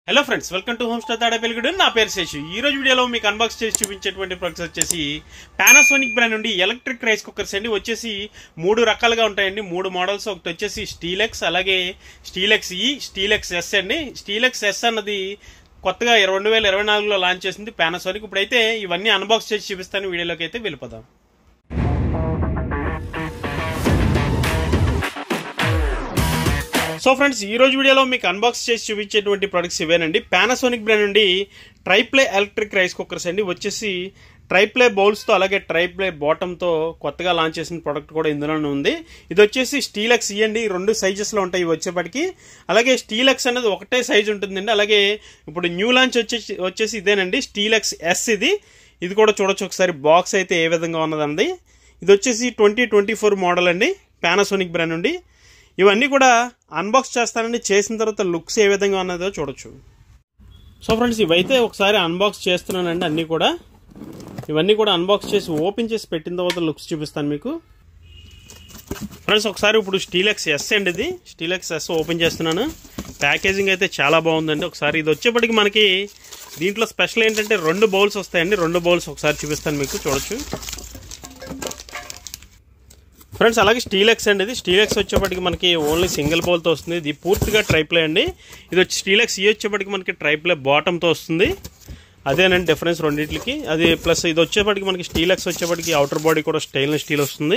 hello friends welcome to home star Tadepalligudem నా పేరు శేషు ఈ రోజు వీడియోలో మీకు అన్బాక్స్ చేసి చూపించేటువంటి ప్రొడక్ట్స్ వచ్చేసి పానాసోనిక్ బ్రాండ్ నుండి ఎలక్ట్రిక్ రైస్ కుక్కర్స్ అండి వచ్చేసి మూడు రకాలుగా ఉంటాయండి మూడు మోడల్స్ ఒకటి వచ్చేసి స్టీలెక్స్ అలాగే స్టీలెక్స్ ఈ స్టీలెక్స్ ఎస్ అండి స్టీలెక్స్ ఎస్ అన్నది కొత్తగా రెండు వేల ఇరవై నాలుగులో లాంచ్ చేసింది పానాసోనిక్ ఇప్పుడైతే ఇవన్నీ అన్బాక్స్ చేసి చూపిస్తాను వీడియోలోకి అయితే వెళ్ళిపోదాం సో ఫ్రెండ్స్ ఈ రోజు వీడియోలో మీకు అన్బాక్స్ చేసి చూపించేటువంటి ప్రొడక్ట్స్ ఇవేనండి పానాసోనిక్ బ్రాండ్ నుండి ట్రైప్లే ఎలక్ట్రిక్ రైస్ కుక్కర్స్ అండి వచ్చేసి ట్రైప్లే బౌల్స్తో అలాగే ట్రైప్లే బాటంతో కొత్తగా లాంచ్ చేసిన ప్రోడక్ట్ కూడా ఇందులోనే ఉంది ఇది వచ్చేసి స్టీలెక్స్ ఇవ్వండి రెండు సైజెస్లో ఉంటాయి ఇవి వచ్చేప్పటికి అలాగే స్టీలెక్స్ అనేది ఒకటే సైజ్ ఉంటుందండి అలాగే ఇప్పుడు న్యూ లాంచ్ వచ్చేసి వచ్చేసి ఇదేనండి స్టీలెక్స్ ఎస్ ఇది ఇది కూడా చూడొచ్చు ఒకసారి బాక్స్ అయితే ఏ విధంగా ఉన్నదండి ఇది వచ్చేసి ట్వంటీ ట్వంటీ ఫోర్ మోడల్ అండి పానాసోనిక్ బ్రాండ్ నుండి ఇవన్నీ కూడా అన్బాక్స్ చేస్తానండి చేసిన తర్వాత లుక్స్ ఏ విధంగా ఉన్నదో చూడొచ్చు సో ఫ్రెండ్స్ ఇవైతే ఒకసారి అన్బాక్స్ చేస్తున్నానండి అన్నీ కూడా ఇవన్నీ కూడా అన్బాక్స్ చేసి ఓపెన్ చేసి పెట్టిన తర్వాత లుక్స్ చూపిస్తాను మీకు ఫ్రెండ్స్ ఒకసారి ఇప్పుడు స్టీలెక్స్ ఎస్ అండి ఇది స్టీలెక్స్ ఎస్ ఓపెన్ చేస్తున్నాను ప్యాకేజింగ్ అయితే చాలా బాగుందండి ఒకసారి ఇది వచ్చేప్పటికి మనకి దీంట్లో స్పెషల్ ఏంటంటే రెండు బౌల్స్ వస్తాయండి రెండు బౌల్స్ ఒకసారి చూపిస్తాను మీకు చూడొచ్చు ఫ్రెండ్స్ అలాగే స్టీలెక్స్ అండి ఇది స్టీలెక్స్ వచ్చేప్పటికి మనకి ఓన్లీ సింగిల్ బౌల్తో వస్తుంది ఇది పూర్తిగా ట్రైప్లే అండి ఇది వచ్చి స్టీలెక్స్ ఈ వచ్చేప్పటికి మనకి ట్రైప్లే బాటంతో వస్తుంది అదేనండి డిఫరెన్స్ రెండింటికి అది ప్లస్ ఇది వచ్చేప్పటికి మనకి స్టీలెక్స్ వచ్చేప్పటికి అవుటర్ బాడీ కూడా స్టెయిన్లెస్ స్టీల్ వస్తుంది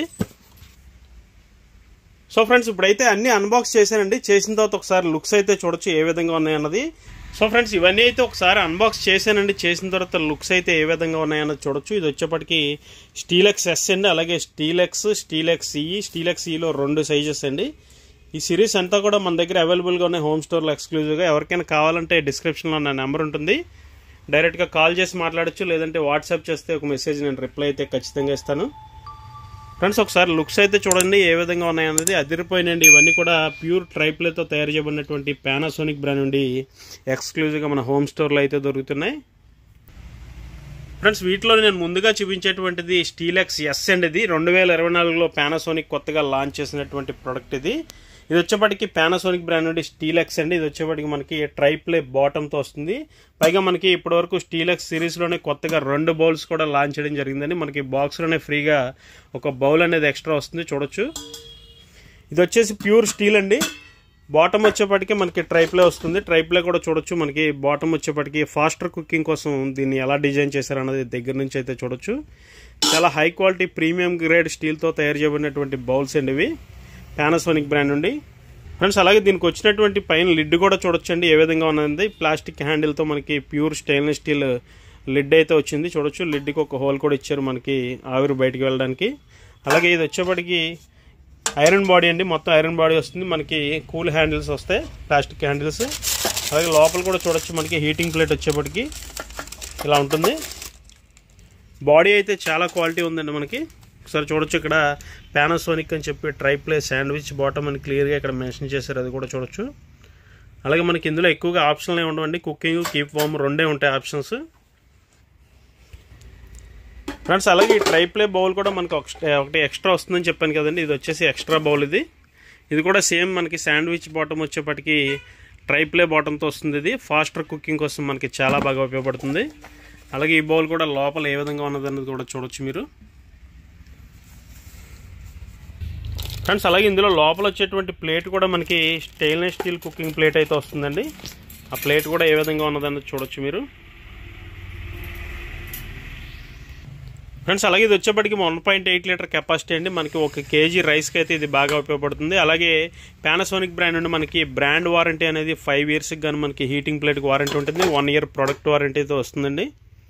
సో ఫ్రెండ్స్ ఇప్పుడైతే అన్ని అన్బాక్స్ చేశానండి చేసిన తర్వాత ఒకసారి లుక్స్ అయితే చూడొచ్చు ఏ విధంగా ఉన్నాయన్నది సో ఫ్రెండ్స్ ఇవన్నీ అయితే ఒకసారి అన్బాక్స్ చేశానండి చేసిన తర్వాత లుక్స్ అయితే ఏ విధంగా ఉన్నాయన్నది చూడొచ్చు ఇది వచ్చేప్పటికి స్టీలెక్స్ ఎస్ అండి అలాగే స్టీలెక్స్ స్టీలెక్స్ ఈ స్టీలెక్స్ ఈలో రెండు సైజెస్ అండి ఈ సిరీస్ అంతా కూడా మన దగ్గర అవైలబుల్గా ఉన్నాయి హోమ్ స్టోర్లో ఎక్స్క్లూజివ్గా ఎవరికైనా కావాలంటే డిస్క్రిప్షన్లో నా నెంబర్ ఉంటుంది డైరెక్ట్గా కాల్ చేసి మాట్లాడచ్చు లేదంటే వాట్సాప్ చేస్తే ఒక మెసేజ్ నేను రిప్లై అయితే ఖచ్చితంగా ఇస్తాను ఫ్రెండ్స్ ఒకసారి లుక్స్ అయితే చూడండి ఏ విధంగా ఉన్నాయన్నది అదిరిపోయినండి ఇవన్నీ కూడా ప్యూర్ ట్రైప్లేతో తయారు చేయబడినటువంటి పానాసోనిక్ బ్రాండ్ నుండి ఎక్స్క్లూజివ్గా మన హోమ్ స్టోర్లో అయితే దొరుకుతున్నాయి ఫ్రెండ్స్ వీటిలో నేను ముందుగా చూపించేటువంటిది స్టీలెక్స్ ఎస్ అండి ఇది రెండు వేల ఇరవై నాలుగులో పానాసోనిక్ కొత్తగా లాంచ్ చేసినటువంటి ప్రోడక్ట్ ఇది ఇది వచ్చేప్పటికి పానాసోనిక్ బ్రాండ్ నుండి స్టీలెక్స్ అండి ఇది వచ్చేప్పటికి మనకి ట్రైప్లే బాటంతో వస్తుంది పైగా మనకి ఇప్పటివరకు స్టీలెక్స్ సిరీస్లోనే కొత్తగా రెండు బౌల్స్ కూడా లాంచ్ చేయడం జరిగిందండి మనకి బాక్స్లోనే ఫ్రీగా ఒక బౌల్ అనేది ఎక్స్ట్రా వస్తుంది చూడొచ్చు ఇది వచ్చేసి ప్యూర్ స్టీల్ అండి బాటమ్ వచ్చేప్పటికి మనకి ట్రైప్లే వస్తుంది ట్రైప్లే కూడా చూడొచ్చు మనకి బాటమ్ వచ్చేప్పటికి ఫాస్టర్ కుకింగ్ కోసం దీన్ని ఎలా డిజైన్ చేశారన్నది దగ్గర నుంచి అయితే చూడొచ్చు చాలా హై క్వాలిటీ ప్రీమియం గ్రేడ్ స్టీల్తో తయారు చేయబడినటువంటి బౌల్స్ అండి ఇవి పానాసోనిక్ బ్రాండ్ నుండి ఫ్రెండ్స్ అలాగే దీనికి వచ్చినటువంటి పైన లిడ్ కూడా చూడొచ్చండి ఏ విధంగా ఉన్నది ప్లాస్టిక్ హ్యాండిల్తో మనకి ప్యూర్ స్టెయిన్లెస్ స్టీల్ లిడ్ అయితే వచ్చింది చూడొచ్చు లిడ్కి ఒక హోల్ కూడా ఇచ్చారు మనకి ఆవిరి బయటికి వెళ్ళడానికి అలాగే ఇది వచ్చేప్పటికి ఐరన్ బాడీ అండి మొత్తం ఐరన్ బాడీ వస్తుంది మనకి కూల్ హ్యాండిల్స్ వస్తాయి ప్లాస్టిక్ హ్యాండిల్స్ అలాగే లోపల కూడా చూడొచ్చు మనకి హీటింగ్ ప్లేట్ వచ్చేప్పటికి ఇలా ఉంటుంది బాడీ అయితే చాలా క్వాలిటీ ఉందండి మనకి ఒకసారి చూడొచ్చు ఇక్కడ పానాసోనిక్ అని చెప్పి ట్రైప్లే శాండ్విచ్ బాటమ్ అని క్లియర్గా ఇక్కడ మెన్షన్ చేశారు అది కూడా చూడొచ్చు అలాగే మనకి ఇందులో ఎక్కువగా ఆప్షన్లు ఏమి ఉండవండి కుకింగ్ కీప్ వామ్ రెండే ఉంటాయి ఆప్షన్స్ ఫ్రెండ్స్ అలాగే ఈ ట్రైప్లే బౌల్ కూడా మనకు ఒకటి ఎక్స్ట్రా వస్తుందని చెప్పాను కదండి ఇది వచ్చేసి ఎక్స్ట్రా బౌల్ ఇది ఇది కూడా సేమ్ మనకి శాండ్విచ్ బాటమ్ వచ్చేప్పటికి ట్రైప్లే బాటంతో వస్తుంది ఇది ఫాస్టర్ కుకింగ్ కోసం మనకి చాలా బాగా ఉపయోగపడుతుంది అలాగే ఈ బౌల్ కూడా లోపల ఏ విధంగా ఉన్నదన్నది కూడా చూడొచ్చు మీరు ఫ్రెండ్స్ అలాగే ఇందులో లోపల వచ్చేటువంటి ప్లేట్ కూడా మనకి స్టెయిన్లెస్ స్టీల్ కుకింగ్ ప్లేట్ అయితే వస్తుందండి ఆ ప్లేట్ కూడా ఏ విధంగా ఉన్నదన్నది చూడొచ్చు మీరు ఫ్రెండ్స్ అలాగే ఇది వచ్చేప్పటికి one point eight litre capacity అండి మనకి ఒక కేజీ రైస్కి అయితే ఇది బాగా ఉపయోగపడుతుంది అలాగే పానాసోనిక్ బ్రాండ్ నుండి మనకి బ్రాండ్ వారంటీ అనేది ఫైవ్ ఇయర్స్కి కానీ మనకి హీటింగ్ ప్లేట్కి వారంటీ ఉంటుంది వన్ ఇయర్ ప్రొడక్ట్ వారంటీ అయితే వస్తుందండి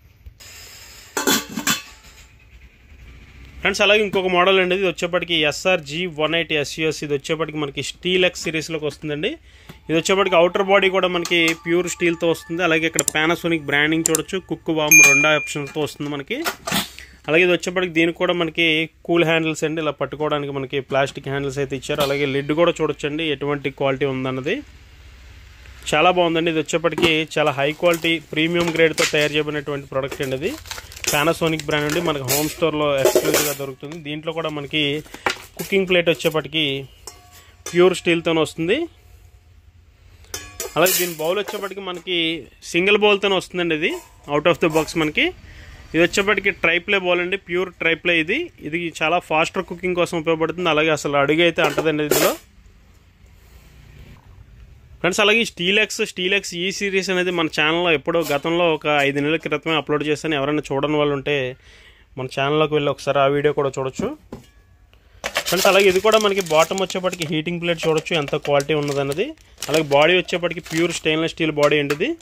ఫ్రెండ్స్ అలాగే ఇంకొక మోడల్ అండి ఇది వచ్చేప్పటికి S R G one eight S U S ఇది వచ్చేప్పటికి మనకి స్టీల్ ఎక్స్ సిరీస్లోకి వస్తుందండి ఇది వచ్చేప్పటికి అవుటర్ బాడీ కూడా మనకి ప్యూర్ స్టీల్తో వస్తుంది అలాగే ఇక్కడ పానాసోనిక్ బ్రాండింగ్ చూడొచ్చు కుక్ వామ్ రెండు ఆప్షన్స్తో వస్తుంది మనకి అలాగే ఇది వచ్చేప్పటికి దీనికి కూడా మనకి కూల్ హ్యాండిల్స్ అండి ఇలా పట్టుకోవడానికి మనకి ప్లాస్టిక్ హ్యాండిల్స్ అయితే ఇచ్చారు అలాగే లిడ్ కూడా చూడొచ్చండి ఎటువంటి క్వాలిటీ ఉందన్నది చాలా బాగుందండి ఇది వచ్చేప్పటికి చాలా హై క్వాలిటీ ప్రీమియం గ్రేడ్తో తయారు చేయబడినటువంటి ప్రోడక్ట్ అండి ఇది పానాసోనిక్ బ్రాండ్ అండి మనకి హోమ్ స్టోర్లో ఎక్స్క్లూజివ్గా దొరుకుతుంది దీంట్లో కూడా మనకి కుకింగ్ ప్లేట్ వచ్చేప్పటికి ప్యూర్ స్టీల్తో వస్తుంది అలాగే దీని బౌల్ వచ్చేప్పటికి మనకి సింగిల్ బౌల్తోనే వస్తుందండి ఇది అవుట్ ఆఫ్ ద బాక్స్ మనకి ఇది వచ్చేప్పటికి ట్రైప్లే బౌల్ అండి ప్యూర్ ట్రైప్లే ఇది ఇది చాలా ఫాస్టర్ కుకింగ్ కోసం ఉపయోగపడుతుంది అలాగే అసలు అడుగు అయితే అంటదండి ఇందులో ఫ్రెండ్స్ అలాగే స్టీల్ ఎక్స్ స్టీల్ ఎక్స్ ఈ సిరీస్ అనేది మన ఛానల్లో ఎప్పుడో గతంలో ఒక ఐదు నెలల క్రితమే అప్లోడ్ చేశాను ఎవరైనా చూడని వాళ్ళు ఉంటే మన ఛానల్లోకి వెళ్ళి ఒకసారి ఆ వీడియో కూడా చూడొచ్చు ఫ్రెండ్స్ అలాగే ఇది కూడా మనకి బాటమ్ వచ్చేప్పటికి హీటింగ్ ప్లేట్ చూడొచ్చు ఎంత క్వాలిటీ ఉన్నదన్నది అలాగే బాడీ వచ్చేప్పటికి ప్యూర్ స్టెయిన్లెస్ స్టీల్ బాడీ అండి ఇది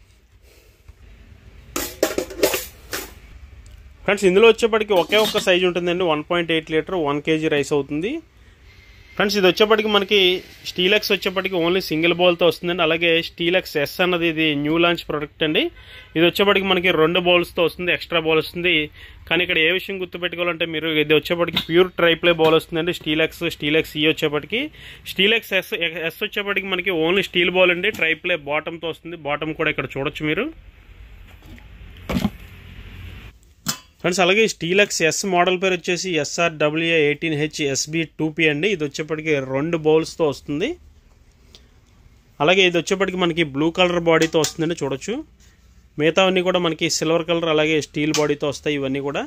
ఫ్రెండ్స్ ఇందులో వచ్చేప్పటికి ఒకే ఒక్క సైజ్ ఉంటుందండి one point eight litre one K G rice అవుతుంది ఫ్రెండ్స్ ఇది వచ్చేప్పటికి మనకి స్టీలెక్స్ వచ్చేప్పటికి ఓన్లీ సింగిల్ బౌల్తో వస్తుందండి అలాగే స్టీలెక్స్ ఎస్ అన్నది ఇది న్యూ లాంచ్ ప్రోడక్ట్ అండి ఇది వచ్చేప్పటికి మనకి రెండు బౌల్స్తో వస్తుంది ఎక్స్ట్రా బౌల్ వస్తుంది కానీ ఇక్కడ ఏ విషయం గుర్తుపెట్టుకోవాలంటే మీరు ఇది వచ్చేప్పటికి ప్యూర్ ట్రైప్లే బౌల్ వస్తుందండి స్టీలెక్స్ స్టీలెక్స్ ఈ వచ్చేప్పటికి స్టీలెక్స్ ఎస్ ఎస్ వచ్చేప్పటికి మనకి ఓన్లీ స్టీల్ బౌల్ అండి ట్రైప్లే బాటంతో వస్తుంది బాటం కూడా ఇక్కడ చూడొచ్చు మీరు ఫ్రెండ్స్ అలాగే స్టీలక్స్ ఎస్ మోడల్ పేరు వచ్చేసి SR WA eighteen H SB two P అండి ఇది వచ్చేప్పటికి రెండు బౌల్స్తో వస్తుంది అలాగే ఇది వచ్చేప్పటికి మనకి బ్లూ కలర్ బాడీతో వస్తుందండి చూడొచ్చు మిగతావన్నీ కూడా మనకి సిల్వర్ కలర్ అలాగే స్టీల్ బాడీతో వస్తాయి ఇవన్నీ కూడా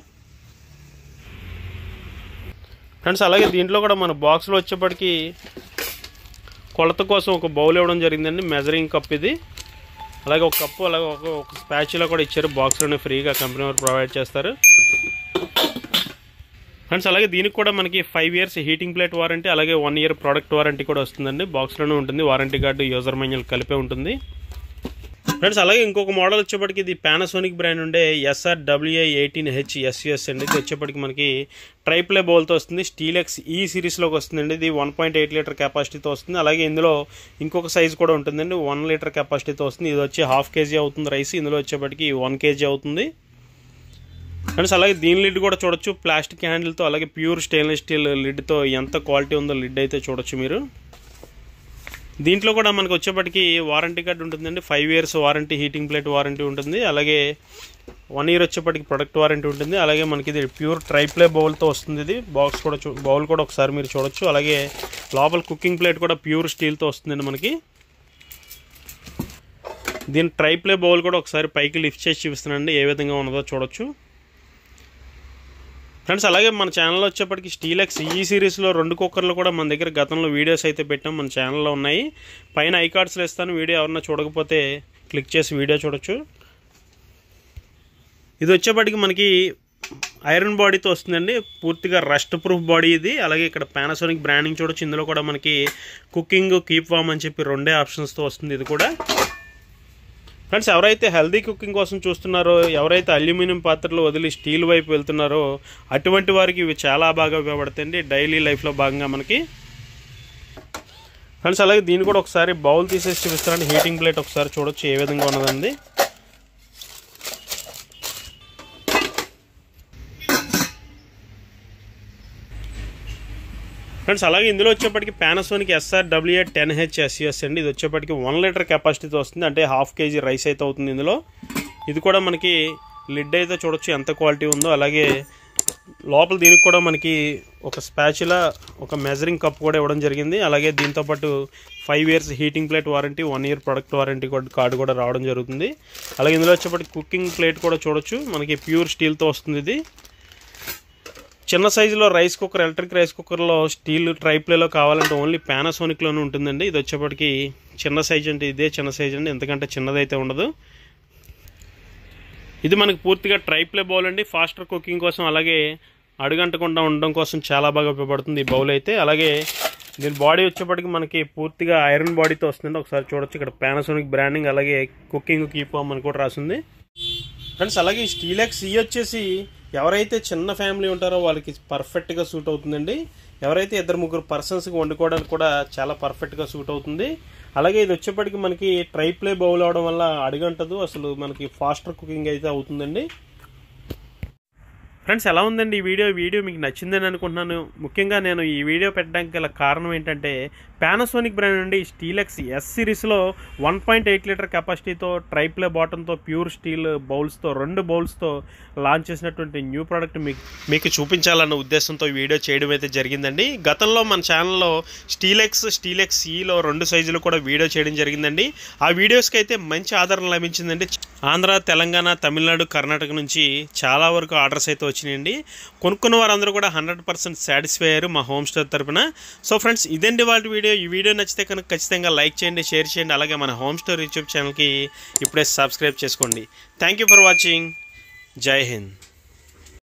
ఫ్రెండ్స్ అలాగే దీంట్లో కూడా మన బాక్స్లో వచ్చేప్పటికి కొలత కోసం ఒక బౌల్ ఇవ్వడం జరిగిందండి మెజరింగ్ కప్ ఇది అలాగే ఒక కప్పు అలాగే ఒక ఒక స్పాచ్లో కూడా ఇచ్చారు బాక్స్లోనే ఫ్రీగా కంపెనీ వారు ప్రొవైడ్ చేస్తారు ఫ్రెండ్స్ అలాగే దీనికి కూడా మనకి five years heating plate warranty అలాగే వన్ ఇయర్ ప్రోడక్ట్ వారంటీ కూడా వస్తుందండి బాక్స్లోనే ఉంటుంది వారంటీ కార్డు యూజర్ మాన్యువల్ కలిపే ఉంటుంది ఫ్రెండ్స్ అలాగే ఇంకొక మోడల్ వచ్చేప్పటికి ఇది పానాసోనిక్ బ్రాండ్ ఉండే SR WA eighteen H SUS అండి ఇది వచ్చేప్పటికి మనకి ట్రైప్లే బౌల్తో వస్తుంది స్టీలెక్స్ ఈ సిరీస్లోకి వస్తుందండి ఇది వన్ పాయింట్ ఎయిట్ లీటర్ కెపాసిటీతో వస్తుంది అలాగే ఇందులో ఇంకొక సైజ్ కూడా ఉంటుందండి వన్ లీటర్ కెపాసిటీతో వస్తుంది ఇది వచ్చి హాఫ్ కేజీ అవుతుంది రైస్ ఇందులో వచ్చేప్పటికి వన్ కేజీ అవుతుంది ఫ్రెండ్స్ అలాగే దీని లిడ్ కూడా చూడొచ్చు ప్లాస్టిక్ హ్యాండిల్తో అలాగే ప్యూర్ స్టెయిన్లెస్ స్టీల్ లిడ్తో ఎంత క్వాలిటీ ఉందో లిడ్ అయితే చూడొచ్చు మీరు దీంట్లో కూడా మనకు వచ్చేప్పటికి వారంటీ కార్డు ఉంటుందండి five years warranty heating plate warranty ఉంటుంది అలాగే వన్ ఇయర్ వచ్చేప్పటికి ప్రొడక్ట్ వారంటీ ఉంటుంది అలాగే మనకి ఇది ప్యూర్ ట్రైప్లే బౌల్తో వస్తుంది ఇది బాక్స్ కూడా చూ బౌల్ కూడా ఒకసారి మీరు చూడొచ్చు అలాగే లోపల కుకింగ్ ప్లేట్ కూడా ప్యూర్ స్టీల్తో వస్తుందండి మనకి దీని ట్రైప్లే బౌల్ కూడా ఒకసారి పైకి లిఫ్ట్ చేసి చూపిస్తున్నానండి ఏ విధంగా ఉన్నదో చూడొచ్చు ఫ్రెండ్స్ అలాగే మన ఛానల్లో వచ్చేప్పటికి స్టీలెక్స్ ఈ సిరీస్లో రెండు కుక్కర్లు కూడా మన దగ్గర గతంలో వీడియోస్ అయితే పెట్టాం మన ఛానల్లో ఉన్నాయి పైన ఐ కార్డ్స్లో ఇస్తాను వీడియో ఎవరన్నా చూడకపోతే క్లిక్ చేసి వీడియో చూడొచ్చు ఇది వచ్చేప్పటికి మనకి ఐరన్ బాడీతో వస్తుందండి పూర్తిగా రస్ట్ ప్రూఫ్ బాడీ ఇది అలాగే ఇక్కడ పానాసోనిక్ బ్రాండింగ్ చూడొచ్చు ఇందులో కూడా మనకి కుకింగ్ కీప్ వామ్ అని చెప్పి రెండే ఆప్షన్స్తో వస్తుంది ఇది కూడా ఫ్రెండ్స్ ఎవరైతే హెల్దీ కుకింగ్ కోసం చూస్తున్నారో ఎవరైతే అల్యూమినియం పాత్రలు వదిలి స్టీల్ వైపు వెళ్తున్నారో అటువంటి వారికి ఇవి చాలా బాగా ఉపయోగపడతాయండి డైలీ లైఫ్లో భాగంగా మనకి ఫ్రెండ్స్ అలాగే దీన్ని కూడా ఒకసారి బౌల్ తీసేసి చూపిస్తారండి హీటింగ్ ప్లేట్ ఒకసారి చూడొచ్చు ఏ విధంగా ఉన్నదండి ఫ్రెండ్స్ అలాగే ఇందులో వచ్చేప్పటికి Panasonic SR WA ten H SUS అండి ఇది వచ్చేప్పటికి వన్ లీటర్ కెపాసిటీతో వస్తుంది అంటే హాఫ్ కేజీ రైస్ అయితే అవుతుంది ఇందులో ఇది కూడా మనకి లిడ్ అయితే చూడొచ్చు ఎంత క్వాలిటీ ఉందో అలాగే లోపల దీనికి కూడా మనకి ఒక స్పాచులా ఒక మెజరింగ్ కప్ కూడా ఇవ్వడం జరిగింది అలాగే దీంతోపాటు five years heating plate warranty one year product warranty card కూడా రావడం జరుగుతుంది అలాగే ఇందులో వచ్చేప్పటికి కుకింగ్ ప్లేట్ కూడా చూడొచ్చు మనకి ప్యూర్ స్టీల్తో వస్తుంది ఇది చిన్న సైజులో రైస్ కుక్కర్ ఎలక్ట్రిక్ రైస్ కుక్కర్లో స్టీల్ ట్రైప్లేలో కావాలంటే ఓన్లీ పానాసోనిక్లోనే ఉంటుందండి ఇది వచ్చేప్పటికి చిన్న సైజ్ అంటే ఇదే చిన్న సైజ్ అండి ఎందుకంటే చిన్నదైతే ఉండదు ఇది మనకి పూర్తిగా ట్రైప్లే బౌల్ అండి ఫాస్టర్ కుకింగ్ కోసం అలాగే అడుగంటకుండా ఉండడం కోసం చాలా బాగా ఉపయోగపడుతుంది ఈ బౌల్ అయితే అలాగే దీని బాడీ వచ్చేప్పటికి మనకి పూర్తిగా ఐరన్ బాడీతో వస్తుందండి ఒకసారి చూడొచ్చు ఇక్కడ పానాసోనిక్ బ్రాండింగ్ అలాగే కుకింగ్ కీప్ అని కూడా రాసింది ఫ్రెండ్స్ అలాగే స్టీలెక్స్ ఈ వచ్చేసి ఎవరైతే చిన్న ఫ్యామిలీ ఉంటారో వాళ్ళకి పర్ఫెక్ట్గా సూట్ అవుతుందండి ఎవరైతే ఇద్దరు ముగ్గురు పర్సన్స్కి వండుకోవడానికి కూడా చాలా పర్ఫెక్ట్గా సూట్ అవుతుంది అలాగే ఇది వచ్చేప్పటికి మనకి ట్రైప్లే బౌల్ అవడం వల్ల అడుగంటదు అసలు మనకి ఫాస్టర్ కుకింగ్ అయితే అవుతుందండి ఫ్రెండ్స్ ఎలా ఉందండి ఈ వీడియో ఈ వీడియో మీకు నచ్చిందని అనుకుంటున్నాను ముఖ్యంగా నేను ఈ వీడియో పెట్టడానికి గల కారణం ఏంటంటే పానాసోనిక్ బ్రాండ్ నుండి స్టీలెక్స్ ఎస్ సిరీస్లో వన్ పాయింట్ ఎయిట్ లీటర్ కెపాసిటీతో ట్రైప్లే బాటంతో ప్యూర్ స్టీల్ బౌల్స్తో రెండు బౌల్స్తో లాంచ్ చేసినటువంటి న్యూ ప్రోడక్ట్ మీకు మీకు చూపించాలన్న ఉద్దేశంతో ఈ వీడియో చేయడం అయితే జరిగిందండి గతంలో మన ఛానల్లో స్టీలెక్స్ స్టీలెక్స్ ఈలో రెండు సైజులు కూడా వీడియో చేయడం జరిగిందండి ఆ వీడియోస్కి అయితే మంచి ఆదరణ లభించిందండి ఆంధ్ర తెలంగాణ తమిళనాడు కర్ణాటక నుంచి చాలా వరకు ఆర్డర్స్ అయితే వచ్చినాయండి కొనుక్కున్న వారందరూ కూడా హండ్రెడ్ పర్సెంట్ సాటిస్ఫై అయ్యారు మా హోమ్ స్టోర్ తరపున సో ఫ్రెండ్స్ ఇదండి వాళ్ళ వీడియో ఈ వీడియో నచ్చితే కనుక ఖచ్చితంగా లైక్ చేయండి షేర్ చేయండి అలాగే మన హోమ్ స్టోర్ యూట్యూబ్ ఛానల్కి ఇప్పుడే సబ్స్క్రైబ్ చేసుకోండి థ్యాంక్ యూ ఫర్ వాచింగ్ జై హింద్